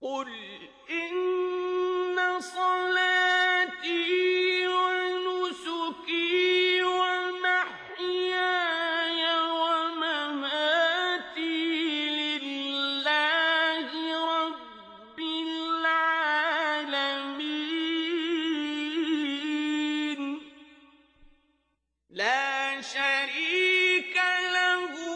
قُلْ إِنَّ صَلَاتِي وَنُسُكِي وَمَحْيَايَ وَمَمَاتِي لِلَّهِ رَبِّ الْعَالَمِينَ لَا شَرِيكَ لَهُ ۖ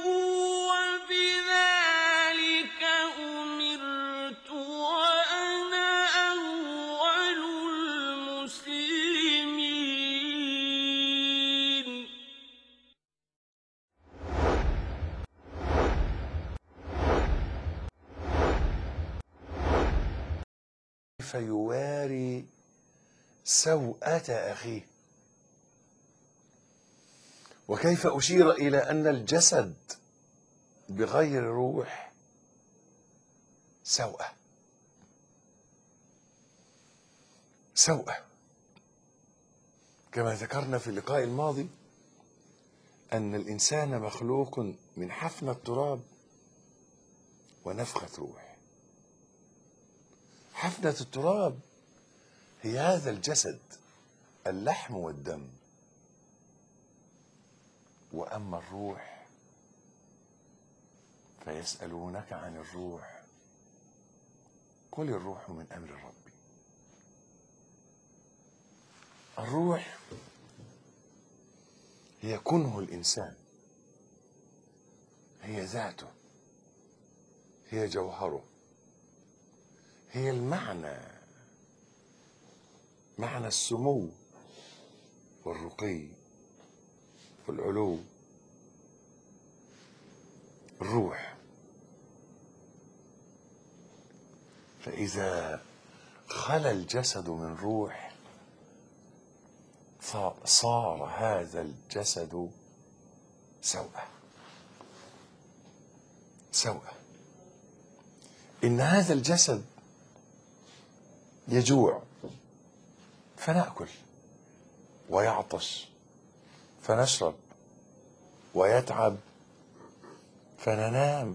وَبِذَٰلِكَ أُمِرْتُ وَأَنَا أَوَّلُ الْمُسْلِمِينَ كيف يواري سوءة أخيه وكيف أشير إلى أن الجسد بغير روح سوءة سوءة كما ذكرنا في اللقاء الماضي أن الإنسان مخلوق من حفنة تراب ونفخة روح حفنة التراب هي هذا الجسد اللحم والدم وأما الروح فيسألونك عن الروح قل الروح من أمر ربي الروح هي كنه الإنسان هي ذاته هي جوهره هي المعنى معنى السمو والرقي والعلو الروح فإذا خلا الجسد من روح فصار هذا الجسد سوءة سوءة إن هذا الجسد يجوع فنأكل ويعطش فنشرب ويتعب فننام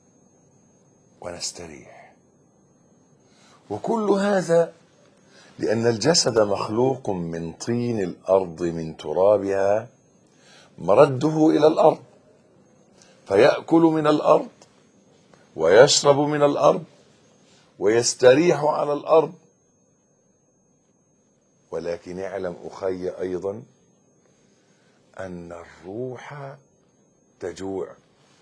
ونستريح وكل هذا لأن الجسد مخلوق من طين الأرض من ترابها مرده إلى الأرض فيأكل من الأرض ويشرب من الأرض ويستريح على الأرض ولكن اعلم أخي أيضا أن الروح تجوع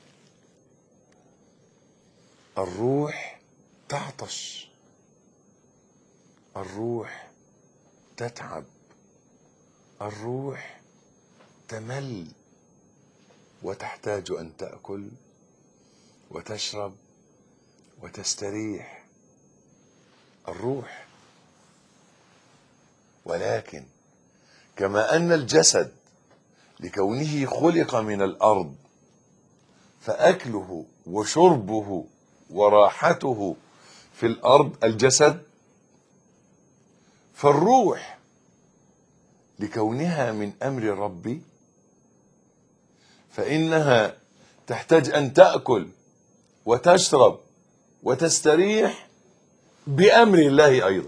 الروح تعطش الروح تتعب الروح تمل وتحتاج أن تأكل وتشرب وتستريح الروح ولكن كما أن الجسد لكونه خلق من الأرض فأكله وشربه وراحته في الأرض الجسد فالروح لكونها من أمر ربي فإنها تحتاج أن تأكل وتشرب وتستريح بأمر الله أيضا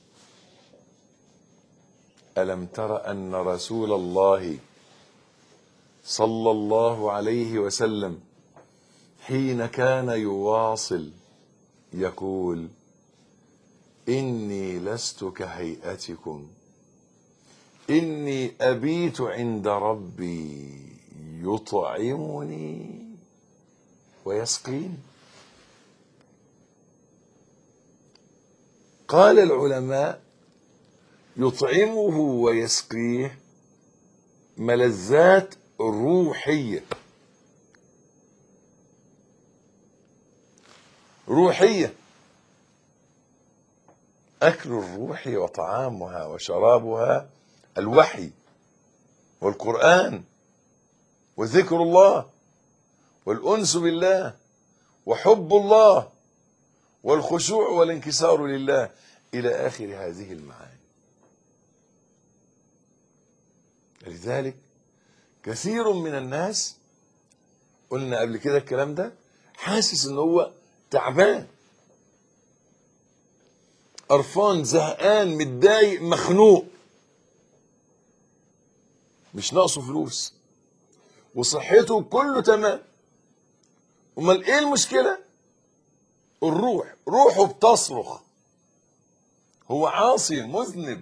ألم تر أن رسول الله صلى الله عليه وسلم حين كان يواصل يقول إني لست كهيئتكم إني أبيت عند ربي يطعمني ويسقين قال العلماء يطعمه ويسقيه ملذات روحية روحية أكل الروح وطعامها وشرابها الوحي والقرآن وذكر الله والأنس بالله وحب الله والخشوع والانكسار لله إلى آخر هذه المعاني لذلك كثير من الناس قلنا قبل كده الكلام ده حاسس ان هو تعبان قرفان زهقان متضايق مخنوق مش ناقصه فلوس وصحته كله تمام امال ايه المشكله الروح روحه بتصرخ هو عاصي مذنب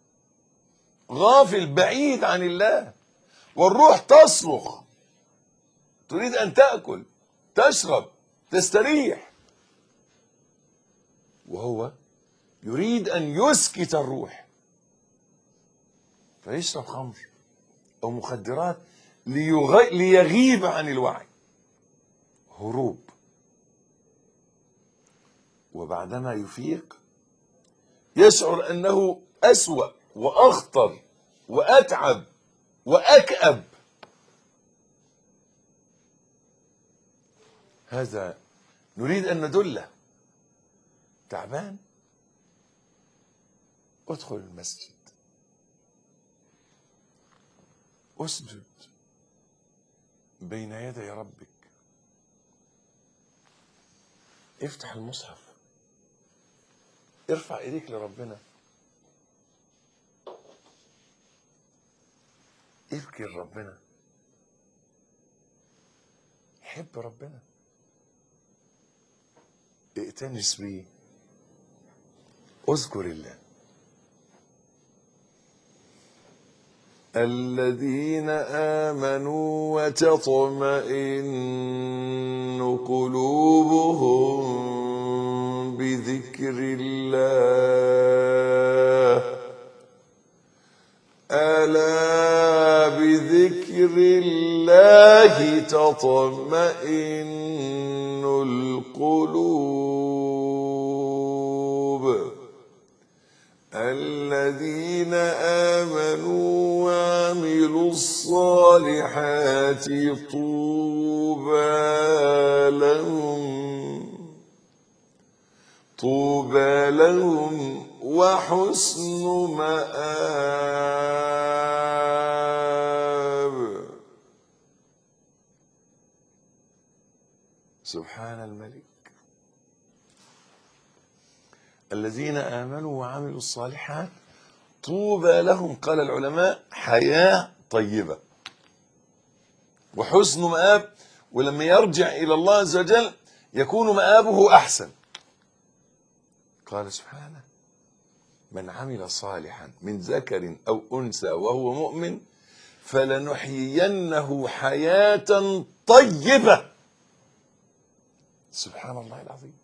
غافل بعيد عن الله والروح تصرخ تريد ان تاكل تشرب تستريح وهو يريد ان يسكت الروح فيشرب خمر او مخدرات ليغ... ليغيب عن الوعي هروب وبعدما يفيق يشعر انه اسوا واخطر واتعب واكأب هذا نريد ان ندله تعبان ادخل المسجد اسجد بين يدي ربك افتح المصحف ارفع ايديك لربنا ابكي لربنا حب ربنا ائتنس بيه اذكر الله الذين آمنوا وتطمئن قلوبهم بذكر الله ألا بذكر الله تطمئن القلوب الذين آمنوا وعملوا الصالحات طوبى لهم طوبى لهم وحسن مآب سبحان الملك الذين آمنوا وعملوا الصالحات طوبى لهم قال العلماء حياة طيبة وحسن مآب ولما يرجع إلى الله عز وجل يكون مآبه أحسن قال سبحانه من عمل صالحا من ذكر أو أنثى وهو مؤمن فلنحيينه حياة طيبة سبحان الله العظيم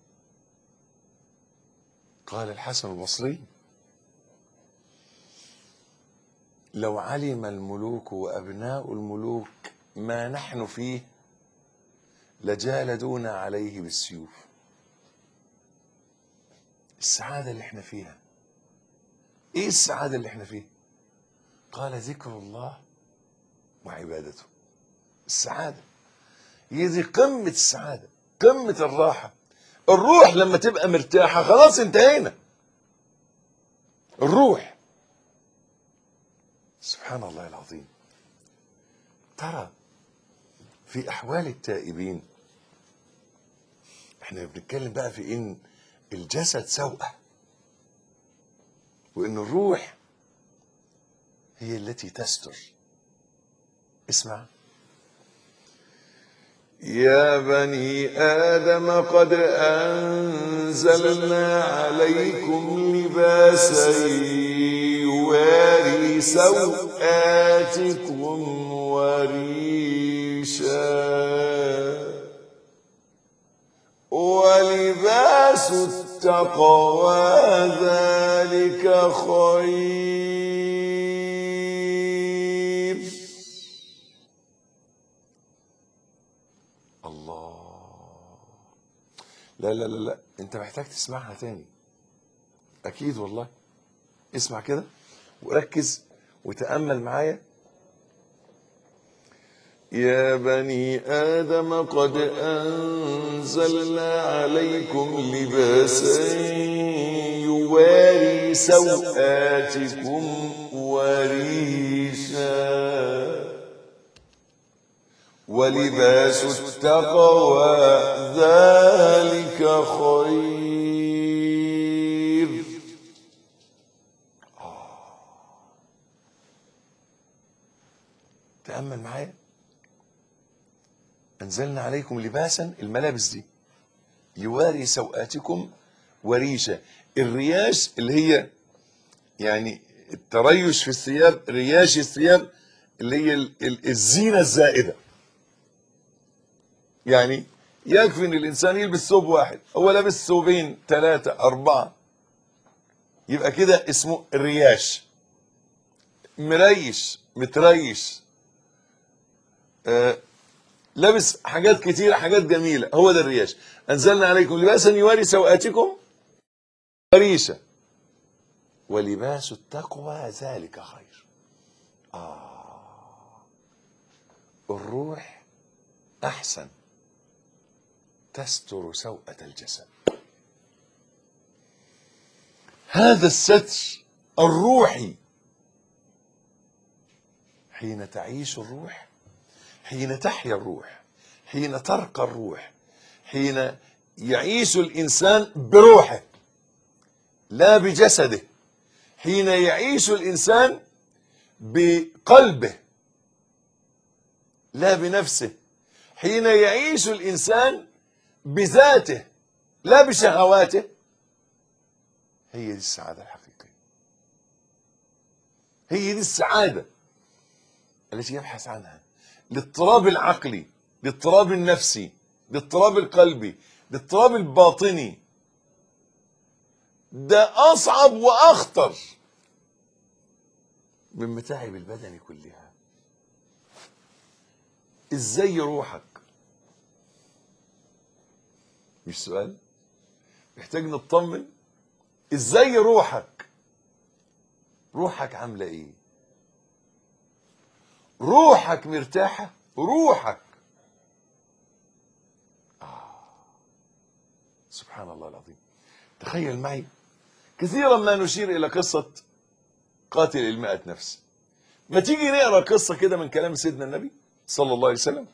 قال الحسن البصري لو علم الملوك وابناء الملوك ما نحن فيه لجالدونا عليه بالسيوف السعاده اللي احنا فيها ايه السعاده اللي احنا فيها قال ذكر الله وعبادته السعاده هي دي قمه السعاده قمه الراحه الروح لما تبقى مرتاحه خلاص انتهينا الروح سبحان الله العظيم ترى في احوال التائبين احنا بنتكلم بقى في ان الجسد سوءه وان الروح هي التي تستر اسمع يا بني آدم قد أنزلنا عليكم لباسا يواري سوآتكم وريشا ولباس التقوى ذلك خير الله لا لا لا لا انت محتاج تسمعها تاني اكيد والله اسمع كده وركز وتامل معايا يا بني آدم قد أنزلنا عليكم لباسا يواري سوآتكم وريشا ولباس التقوى ذلك خير تأمل معايا أنزلنا عليكم لباسا الملابس دي يواري سوآتكم وريشة الرياش اللي هي يعني التريش في الثياب رياش الثياب اللي هي ال- ال- الزينة الزائدة يعني يكفي ان الانسان يلبس ثوب واحد هو لابس ثوبين ثلاثة اربعة يبقى كده اسمه رياش مريش متريش آه لابس حاجات كتير حاجات جميلة هو ده الرياش أنزلنا عليكم لباسا يواري سوآتكم وريشة ولباس التقوى ذلك خير آه الروح أحسن تستر سوءة الجسد هذا الستر الروحي حين تعيش الروح حين تحيا الروح حين ترقى الروح حين يعيش الانسان بروحه لا بجسده حين يعيش الانسان بقلبه لا بنفسه حين يعيش الانسان بذاته لا بشهواته هي دي السعاده الحقيقيه هي دي السعاده التي يبحث عنها الاضطراب العقلي الاضطراب النفسي الاضطراب القلبي الاضطراب الباطني ده اصعب واخطر من متاعب البدن كلها ازاي روحك مش سؤال محتاج نطمن ازاي روحك روحك عامله ايه روحك مرتاحة روحك آه. سبحان الله العظيم تخيل معي كثيرا ما نشير إلى قصة قاتل المائة نفس ما تيجي نقرأ قصة كده من كلام سيدنا النبي صلى الله عليه وسلم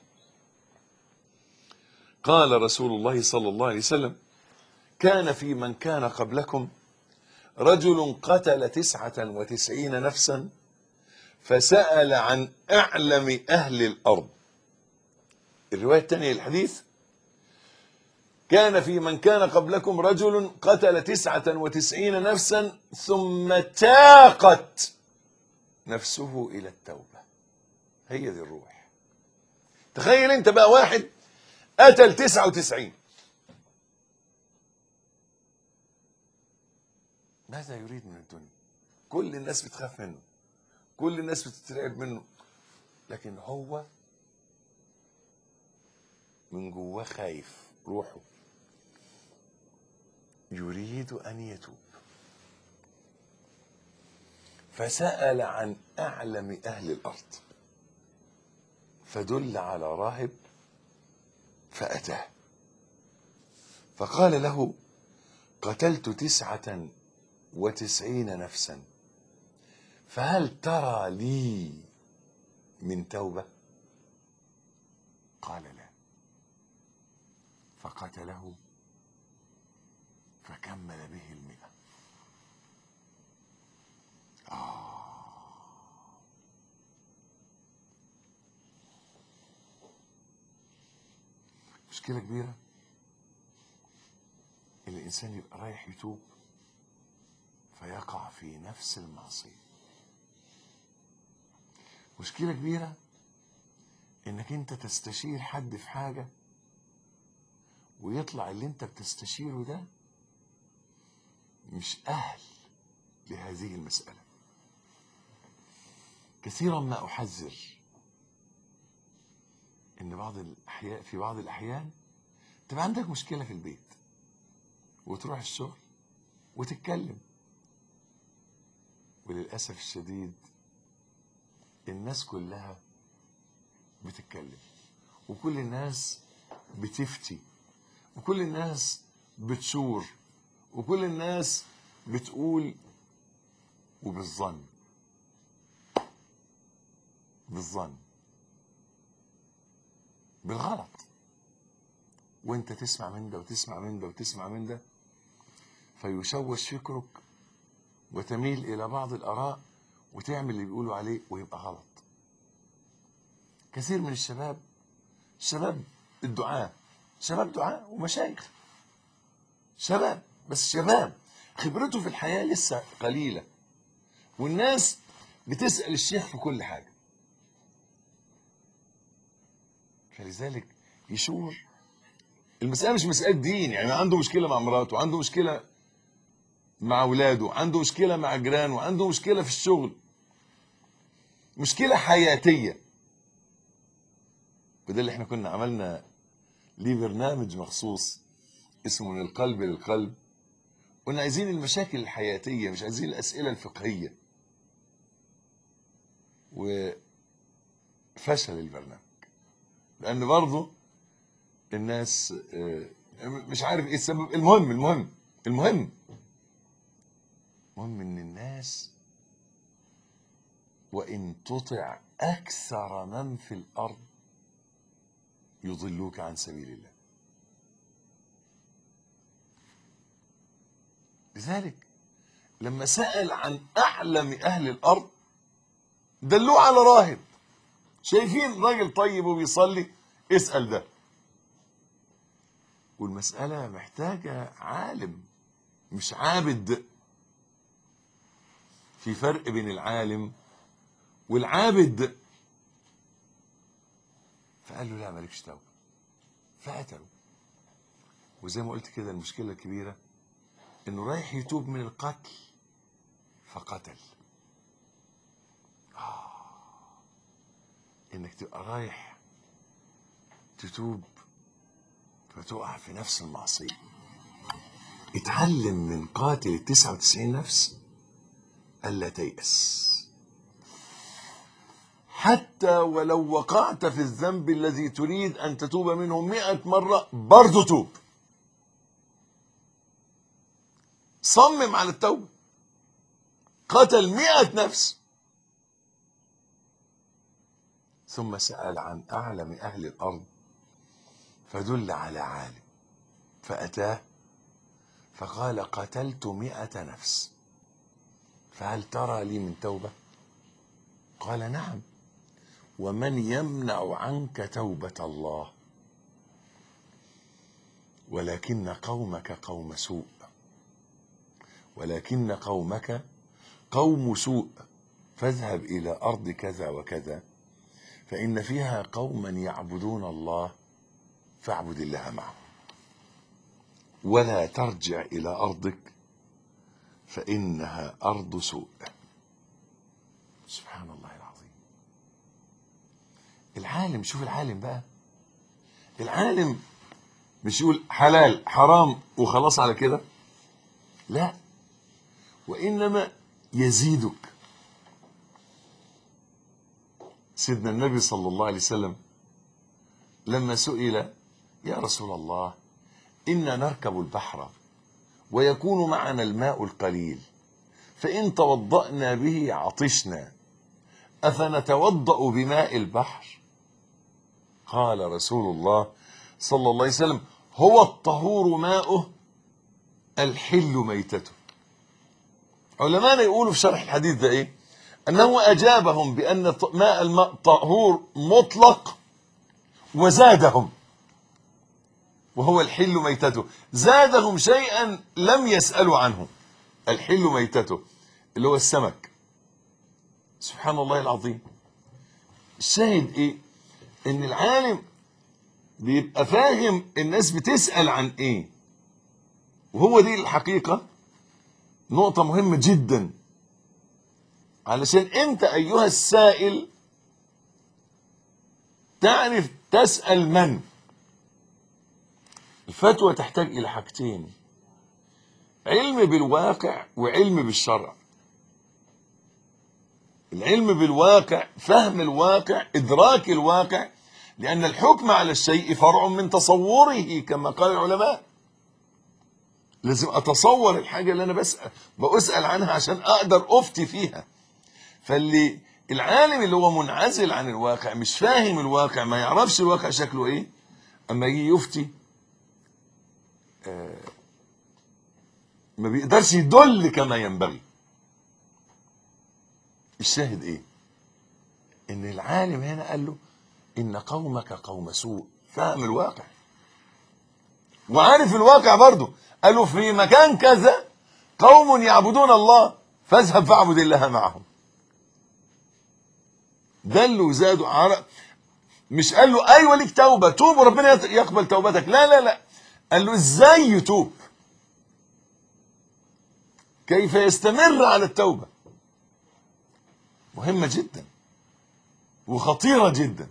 قال رسول الله صلى الله عليه وسلم كان في من كان قبلكم رجل قتل تسعة وتسعين نفسا فسأل عن أعلم أهل الأرض الرواية الثانية للحديث كان في من كان قبلكم رجل قتل تسعة وتسعين نفسا ثم تاقت نفسه إلى التوبة هي دي الروح تخيل انت بقى واحد قتل تسعة وتسعين ماذا يريد من الدنيا كل الناس بتخاف منه كل الناس بتترعب منه لكن هو من جواه خايف روحه يريد ان يتوب فسال عن اعلم اهل الارض فدل على راهب فاتاه فقال له قتلت تسعه وتسعين نفسا فهل ترى لي من توبة قال لا فقتله فكمل به المئة آه. مشكلة كبيرة إن الإنسان يبقى رايح يتوب فيقع في نفس المعصية مشكلة كبيرة انك انت تستشير حد في حاجة ويطلع اللي انت بتستشيره ده مش اهل لهذه المسألة كثيرا ما احذر ان بعض الاحياء في بعض الاحيان تبقى عندك مشكلة في البيت وتروح الشغل وتتكلم وللأسف الشديد الناس كلها بتتكلم وكل الناس بتفتي وكل الناس بتشور وكل الناس بتقول وبالظن بالظن بالغلط وانت تسمع من ده وتسمع من ده وتسمع من ده فيشوش فكرك وتميل الى بعض الاراء وتعمل اللي بيقولوا عليه ويبقى غلط كثير من الشباب شباب الدعاء شباب دعاء ومشايخ شباب بس شباب خبرته في الحياة لسه قليلة والناس بتسأل الشيخ في كل حاجة فلذلك يشور المسألة مش مسألة دين يعني عنده مشكلة مع مراته عنده مشكلة مع أولاده عنده مشكلة مع جيرانه عنده مشكلة في الشغل مشكلة حياتية وده اللي احنا كنا عملنا ليه برنامج مخصوص اسمه من القلب للقلب كنا عايزين المشاكل الحياتية مش عايزين الأسئلة الفقهية وفشل البرنامج لأن برضه الناس آه، مش عارف ايه السبب المهم المهم المهم المهم ان الناس وان تطع اكثر من في الارض يضلوك عن سبيل الله لذلك لما سأل عن أعلم أهل الأرض دلوه على راهب شايفين راجل طيب وبيصلي اسأل ده والمسألة محتاجة عالم مش عابد في فرق بين العالم والعابد فقال له لا مالكش توبة فقتله وزي ما قلت كده المشكلة الكبيرة انه رايح يتوب من القتل فقتل آه. انك تبقى رايح تتوب فتقع في نفس المعصية اتعلم من قاتل التسعة وتسعين نفس ألا تيأس حتى ولو وقعت في الذنب الذي تريد أن تتوب منه مئة مرة برضو توب صمم على التوبة قتل مئة نفس ثم سأل عن أعلم أهل الأرض فدل على عالم فأتاه فقال قتلت مئة نفس فهل ترى لي من توبة قال نعم ومن يمنع عنك توبة الله ولكن قومك قوم سوء ولكن قومك قوم سوء فاذهب إلى أرض كذا وكذا فإن فيها قوما يعبدون الله فاعبد الله معهم ولا ترجع إلى أرضك فإنها أرض سوء سبحان الله العظيم العالم شوف العالم بقى العالم مش يقول حلال حرام وخلاص على كده لا وإنما يزيدك سيدنا النبي صلى الله عليه وسلم لما سئل يا رسول الله إنا نركب البحر ويكون معنا الماء القليل فإن توضأنا به عطشنا أفنتوضأ بماء البحر قال رسول الله صلى الله عليه وسلم هو الطهور ماؤه الحل ميتته علماء يقولوا في شرح الحديث ده ايه انه اجابهم بان ماء الماء طهور مطلق وزادهم وهو الحل ميتته زادهم شيئا لم يسألوا عنه الحل ميتته اللي هو السمك سبحان الله العظيم الشاهد ايه ان العالم بيبقى فاهم الناس بتسأل عن ايه وهو دي الحقيقة نقطة مهمة جدا علشان انت ايها السائل تعرف تسأل من الفتوى تحتاج الى حاجتين علم بالواقع وعلم بالشرع العلم بالواقع فهم الواقع ادراك الواقع لان الحكم على الشيء فرع من تصوره كما قال العلماء لازم اتصور الحاجه اللي انا بسال بسال عنها عشان اقدر افتي فيها فاللي العالم اللي هو منعزل عن الواقع مش فاهم الواقع ما يعرفش الواقع شكله ايه اما يجي يفتي آه ما بيقدرش يدل كما ينبغي الشاهد ايه ان العالم هنا قال له إن قومك قوم سوء فاهم الواقع وعارف الواقع برضه قالوا في مكان كذا قوم يعبدون الله فاذهب فاعبد الله معهم دلوا زادوا عرق مش قال له ايوه ليك توبه توب وربنا يت- يقبل توبتك لا لا لا قال له ازاي يتوب كيف يستمر على التوبه مهمه جدا وخطيره جدا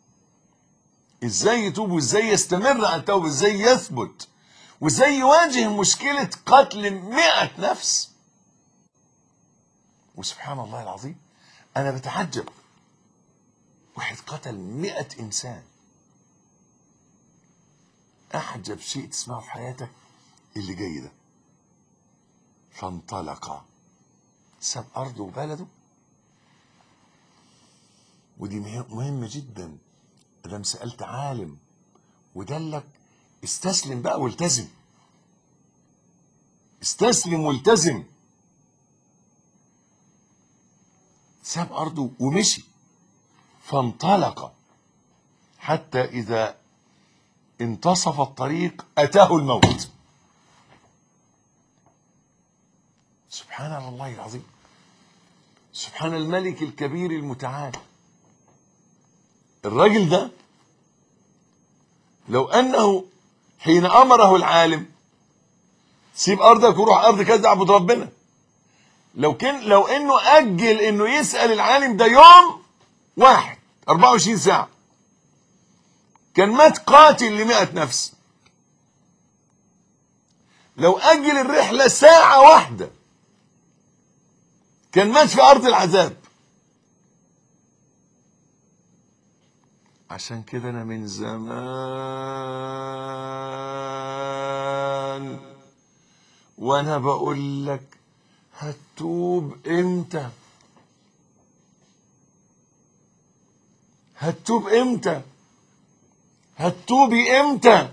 ازاي يتوب وازاي يستمر على التوبه ازاي يثبت وازاي يواجه مشكله قتل مئة نفس وسبحان الله العظيم انا بتعجب واحد قتل مئة إنسان أعجب شيء تسمعه في حياتك اللي جاي ده فانطلق ساب أرضه وبلده ودي مه- مهمة جدا لما سألت عالم ودلك استسلم بقى والتزم استسلم والتزم ساب أرضه ومشي فانطلق حتى إذا انتصف الطريق أتاه الموت سبحان الله العظيم سبحان الملك الكبير المتعال الراجل ده لو أنه حين أمره العالم سيب أرضك وروح أرض كذا اعبد ربنا لو كان لو انه اجل انه يسال العالم ده يوم واحد 24 ساعه كان مات قاتل ل 100 نفس لو اجل الرحله ساعه واحده كان مات في ارض العذاب عشان كده انا من زمان وانا بقول لك هتوب امتى هتوب امتى هتوبي امتى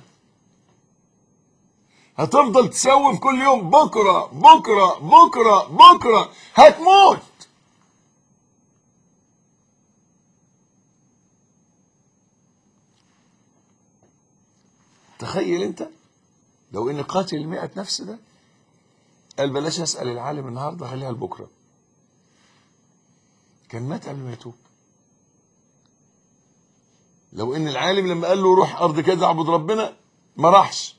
هتفضل تسوف كل يوم بكره بكره بكره بكره هتموت تخيل انت لو ان قاتل المئة نفس ده قال بلاش اسال العالم النهارده خليها لبكره كان مات قبل ما يتوب لو ان العالم لما قال له روح ارض كذا اعبد ربنا ما راحش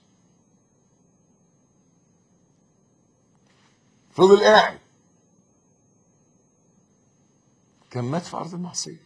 فضل قاعد كان مات في ارض المعصيه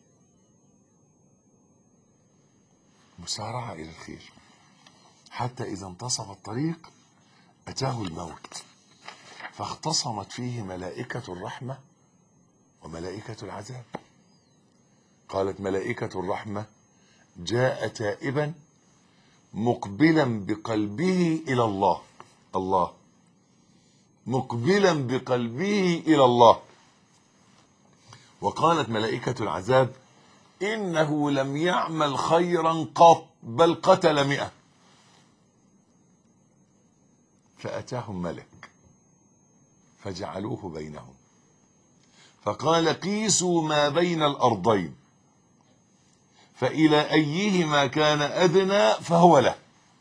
مسارعه الى الخير حتى اذا انتصف الطريق اتاه الموت فاختصمت فيه ملائكه الرحمه وملائكه العذاب قالت ملائكه الرحمه جاء تائبا مقبلا بقلبه الى الله الله مقبلا بقلبه الى الله وقالت ملائكه العذاب انه لم يعمل خيرا قط بل قتل مئة فاتاهم ملك فجعلوه بينهم فقال قيسوا ما بين الارضين فإلى أيهما كان أدنى فهو له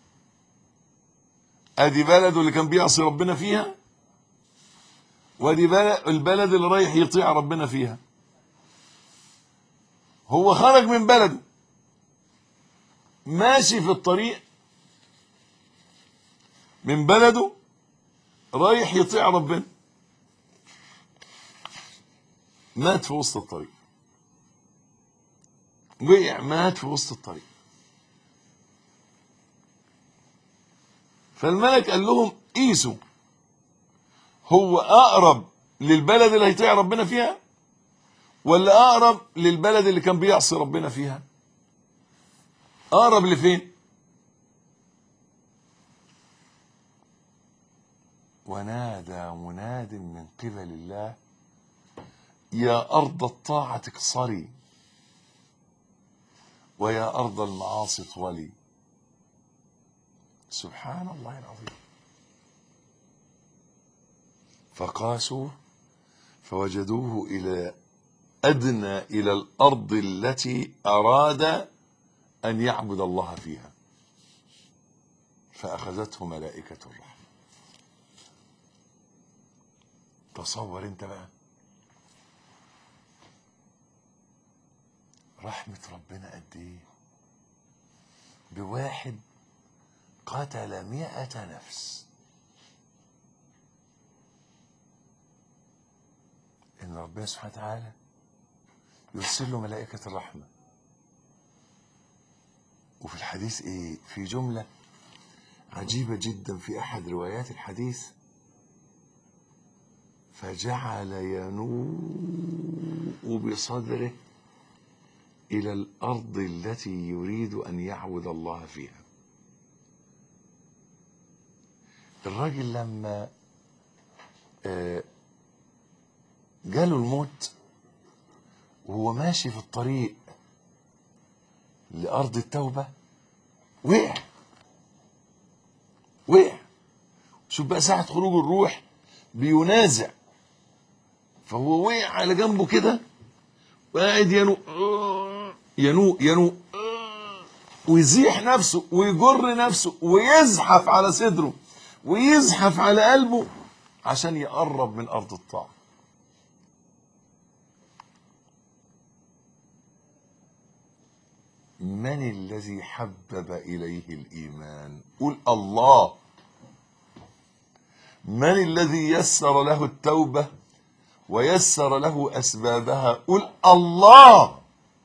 أدي بلده اللي كان بيعصي ربنا فيها وادي بلد البلد اللي رايح يطيع ربنا فيها هو خرج من بلده ماشي في الطريق من بلده رايح يطيع ربنا مات في وسط الطريق وقع مات في وسط الطريق فالملك قال لهم قيسوا هو اقرب للبلد اللي هيطيع ربنا فيها ولا اقرب للبلد اللي كان بيعصي ربنا فيها اقرب لفين ونادى مناد من قبل الله يا ارض الطاعه اكسري ويا أرض المعاصي طولي سبحان الله العظيم فقاسوا فوجدوه إلى أدنى إلى الأرض التي أراد أن يعبد الله فيها فأخذته ملائكة الرحمة تصور انت بقى رحمة ربنا قد ايه بواحد قتل مئة نفس ان ربنا سبحانه وتعالى يرسل له ملائكة الرحمة وفي الحديث ايه في جملة عجيبة جدا في احد روايات الحديث فجعل ينوء بصدره الى الارض التي يريد ان يعبد الله فيها الراجل لما آه، جاله الموت وهو ماشي في الطريق لأرض التوبة وقع وقع شوف بقى ساعة خروج الروح بينازع فهو وقع على جنبه كده وقاعد ينوء ينوء ينوء ويزيح نفسه ويجر نفسه ويزحف على صدره ويزحف على قلبه عشان يقرب من أرض الطاعة من الذي حبب إليه الإيمان قل الله من الذي يسر له التوبة ويسر له أسبابها قل الله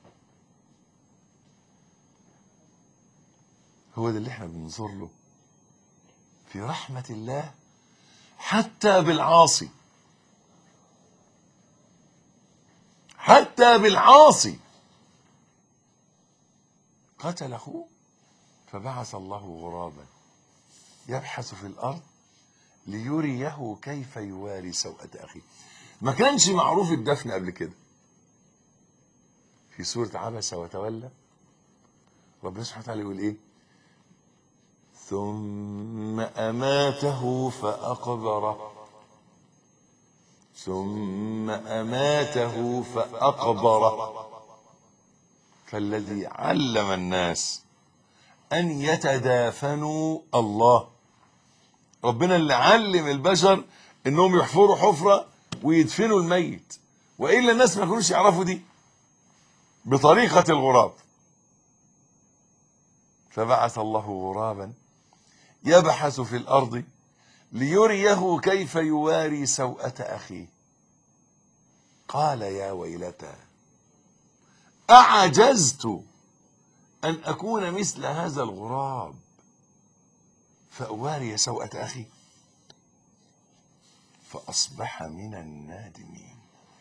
هو ده اللي احنا بننظر له في رحمة الله حتى بالعاصي حتى بالعاصي قتل اخوه فبعث الله غرابا يبحث في الارض ليريه كيف يواري سوءة اخيه ما كانش معروف الدفن قبل كده في سورة عبس وتولى ربنا سبحانه وتعالى يقول ايه ثم أماته فأقبره ثم أماته فأقبره فالذي علم الناس أن يتدافنوا الله ربنا اللي علم البشر انهم يحفروا حفرة ويدفنوا الميت وإلا الناس ما كانوش يعرفوا دي بطريقة الغراب فبعث الله غرابا يبحث في الأرض ليريه كيف يواري سوءة أخيه قال يا ويلتى أعجزت أن أكون مثل هذا الغراب فأواري سوءة أخي فأصبح من النادمين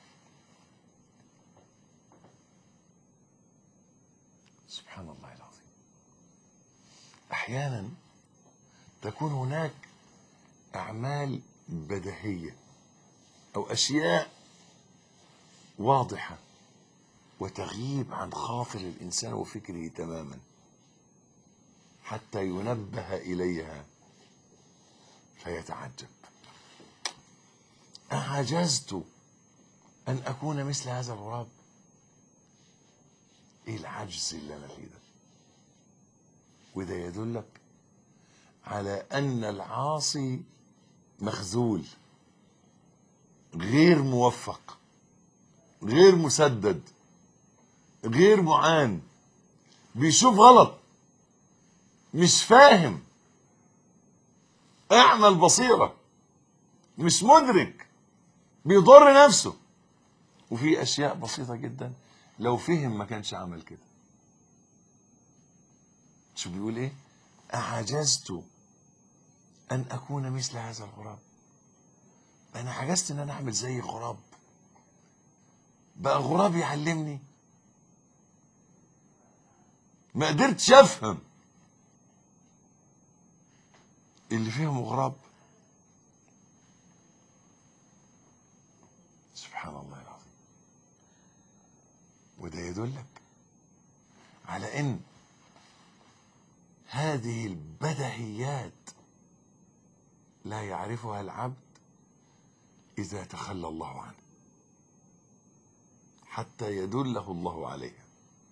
سبحان الله العظيم أحيانا تكون هناك أعمال بديهية أو أشياء واضحة وتغيب عن خاطر الإنسان وفكره تماما حتى ينبه إليها فيتعجب أعجزت أن أكون مثل هذا الغراب إيه العجز اللي أنا فيه ده وده يدلك على أن العاصي مخذول غير موفق غير مسدد غير معان بيشوف غلط مش فاهم اعمى البصيرة مش مدرك بيضر نفسه وفي اشياء بسيطة جدا لو فهم ما كانش عمل كده شو بيقول ايه اعجزت ان اكون مثل هذا الغراب انا عجزت ان انا اعمل زي غراب بقى غراب يعلمني ما قدرتش افهم اللي فيهم غراب سبحان الله العظيم وده يدلك على ان هذه البدهيات لا يعرفها العبد اذا تخلى الله عنه حتى يدله الله عليها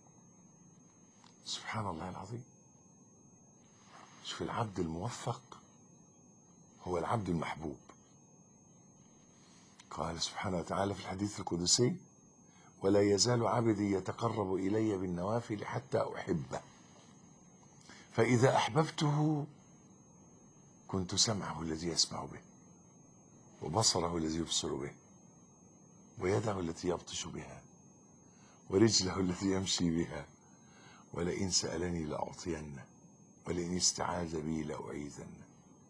سبحان الله العظيم شوف العبد الموفق هو العبد المحبوب قال سبحانه وتعالى في الحديث القدسي ولا يزال عبدي يتقرب الي بالنوافل حتى احبه فاذا احببته كنت سمعه الذي يسمع به وبصره الذي يبصر به ويده التي يبطش بها ورجله التي يمشي بها ولئن سألني لأعطينه ولئن استعاذ بي لأعيذنه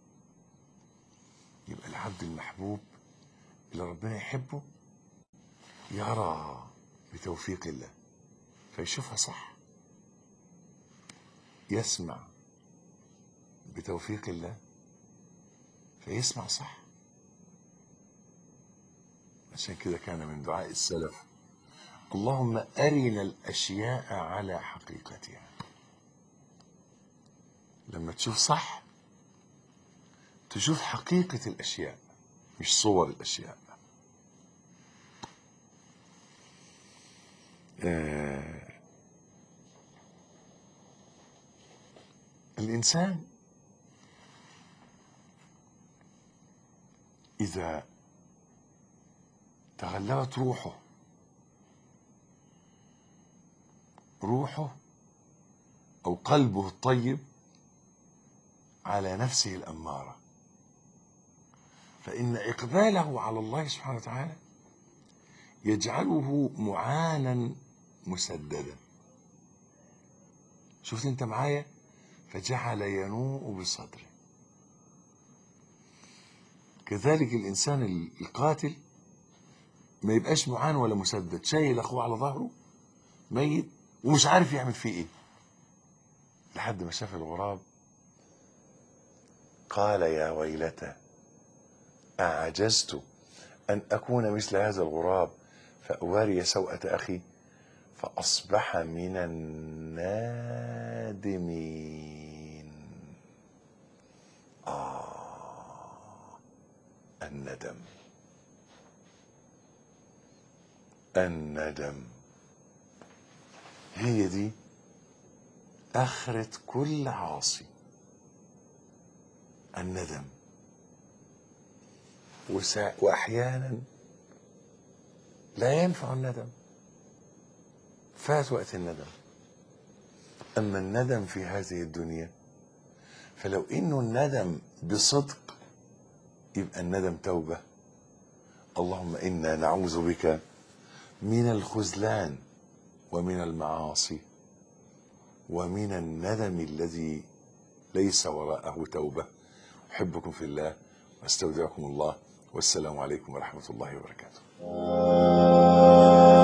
يبقى العبد المحبوب اللي ربنا يحبه يرى بتوفيق الله فيشوفها صح يسمع بتوفيق الله فيسمع صح عشان كده كان من دعاء السلف اللهم أرنا الأشياء على حقيقتها لما تشوف صح تشوف حقيقة الأشياء مش صور الأشياء آه الإنسان إذا تغلبت روحه روحه أو قلبه الطيب على نفسه الأمارة فإن إقباله على الله سبحانه وتعالى يجعله معانا مسددا شفت انت معايا فجعل ينوء بصدره كذلك الإنسان القاتل ما يبقاش معان ولا مسدد شايل أخوه على ظهره ميت ومش عارف يعمل فيه إيه لحد ما شاف الغراب قال يا ويلتى أعجزت أن أكون مثل هذا الغراب فأواري سوءة أخي فأصبح من النادمين آه الندم الندم هي دي آخرة كل عاصي الندم وسا... وأحيانا لا ينفع الندم فات وقت الندم أما الندم في هذه الدنيا فلو إنه الندم بصدق يبقى الندم توبة اللهم إنا نعوذ بك من الخذلان ومن المعاصي ومن الندم الذي ليس وراءه توبة أحبكم في الله واستودعكم الله والسلام عليكم ورحمة الله وبركاته